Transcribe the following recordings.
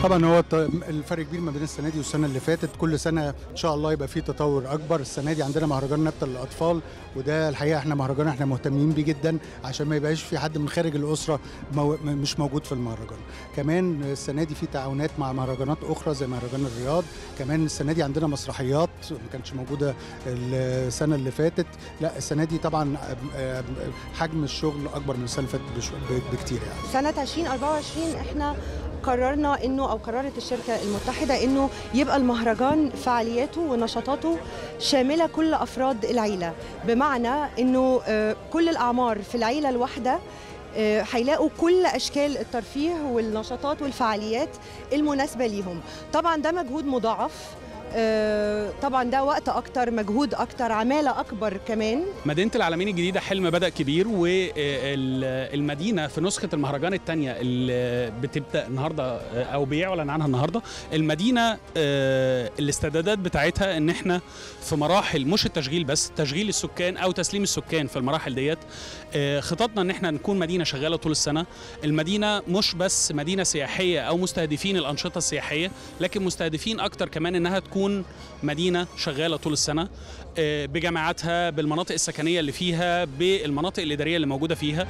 طبعا هو الت- الفرق كبير ما بين السنه دي والسنه اللي فاتت كل سنه ان شاء الله يبقى في تطور اكبر السنه دي عندنا مهرجان نبته للاطفال وده الحقيقه احنا مهرجان احنا مهتمين بيه جدا عشان ما يبقاش في حد من خارج الاسره مو... م- مش موجود في المهرجان كمان السنه دي في تعاونات مع مهرجانات اخرى زي مهرجان الرياض كمان السنه دي عندنا مسرحيات ما كانتش موجوده السنه اللي فاتت لا السنه دي طبعا آه، آه، حجم الشغل اكبر من السنه اللي فاتت بشو- بكتير يعني سنة 2024 احنا قررنا انه او قررت الشركة المتحدة انه يبقى المهرجان فعالياته ونشاطاته شاملة كل افراد العيلة بمعنى انه آه، كل الاعمار في العيلة الواحدة آه، هيلاقوا كل اشكال الترفيه والنشاطات والفعاليات المناسبة ليهم طبعا ده مجهود مضاعف آه، طبعا ده وقت اكتر مجهود اكتر عمالة اكبر كمان مدينة العالمين الجديدة حلم بدأ كبير والمدينة في نسخة المهرجان الثانية اللي بتبدأ النهاردة أو بيعلن عنها النهاردة المدينة آه، الاستعدادات بتاعتها إن إحنا في مراحل مش التشغيل بس تشغيل السكان أو تسليم السكان في المراحل ديت آه، خططنا إن إحنا نكون مدينة شغالة طول السنة المدينة مش بس مدينة سياحية أو مستهدفين الأنشطة السياحية لكن مستهدفين أكتر كمان إنها تكون مدينة شغالة طول السنة آه، بجامعاتها بالمناطق السكنيه اللي فيها بالمناطق الاداريه اللي موجوده فيها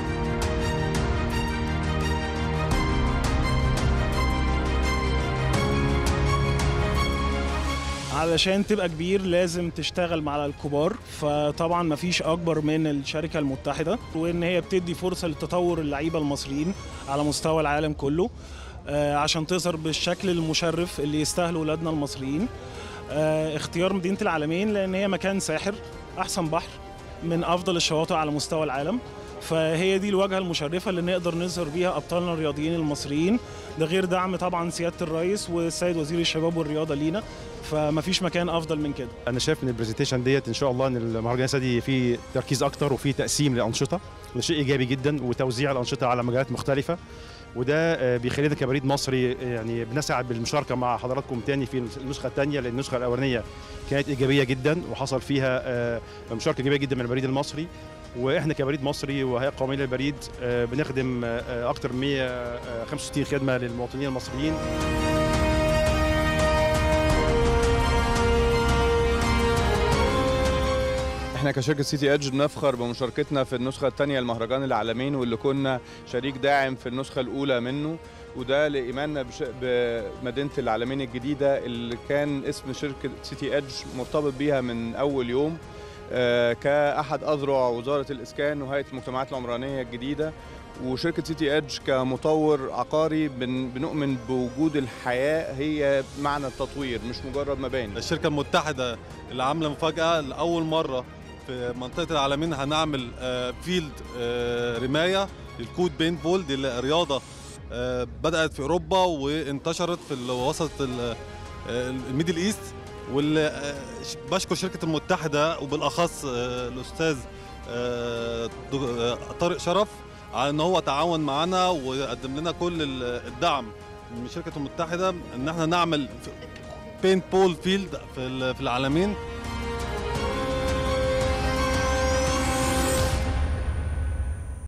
علشان تبقى كبير لازم تشتغل مع الكبار فطبعا مفيش اكبر من الشركه المتحده وان هي بتدي فرصه لتطور اللعيبه المصريين على مستوى العالم كله آه، عشان تظهر بالشكل المشرف اللي يستاهله ولادنا المصريين آه، اختيار مدينه العالمين لان هي مكان ساحر احسن بحر من افضل الشواطئ على مستوى العالم فهي دي الواجهه المشرفه اللي نقدر نظهر بيها ابطالنا الرياضيين المصريين ده غير دعم طبعا سياده الرئيس والسيد وزير الشباب والرياضه لينا فمفيش مكان افضل من كده انا شايف ان البرزنتيشن ديت ان شاء الله ان المهرجان السنه دي فيه تركيز اكتر وفيه تقسيم للانشطه وده شيء ايجابي جدا وتوزيع الانشطه على مجالات مختلفه وده آه، بيخلينا كبريد مصري آه، يعني بنسعى بالمشاركه مع حضراتكم تاني في النسخه الثانيه لان النسخه الاولانيه كانت ايجابيه جدا وحصل فيها آه، مشاركه ايجابيه جدا من البريد المصري واحنا كبريد مصري وهيئه قوميه للبريد آه، بنخدم آه، آه، اكتر من 165 خدمه للمواطنين المصريين احنا كشركه سيتي ادج بنفخر بمشاركتنا في النسخه الثانيه لمهرجان العالمين واللي كنا شريك داعم في النسخه الاولى منه وده لايماننا بش... بمدينه العالمين الجديده اللي كان اسم شركه سيتي ادج مرتبط بيها من اول يوم آه، كاحد اذرع وزاره الاسكان وهيئه المجتمعات العمرانيه الجديده وشركه سيتي ادج كمطور عقاري بن... بنؤمن بوجود الحياه هي معنى التطوير مش مجرد مباني الشركة المتحدة اللي عاملة مفاجأة لأول مرة في منطقة العالمين هنعمل آه، فيلد آه، رماية للكود بين بول دي رياضة آه، بدأت في أوروبا وانتشرت في الوسط ال- آه، الميدل إيست واللي آه، ش- بشكر شركة المتحدة وبالأخص آه، الأستاذ آه، دو- آه، طارق شرف على ان هو تعاون معنا وقدم لنا كل ال- الدعم من شركه المتحده ان احنا نعمل بين بول فيلد في ال- في العالمين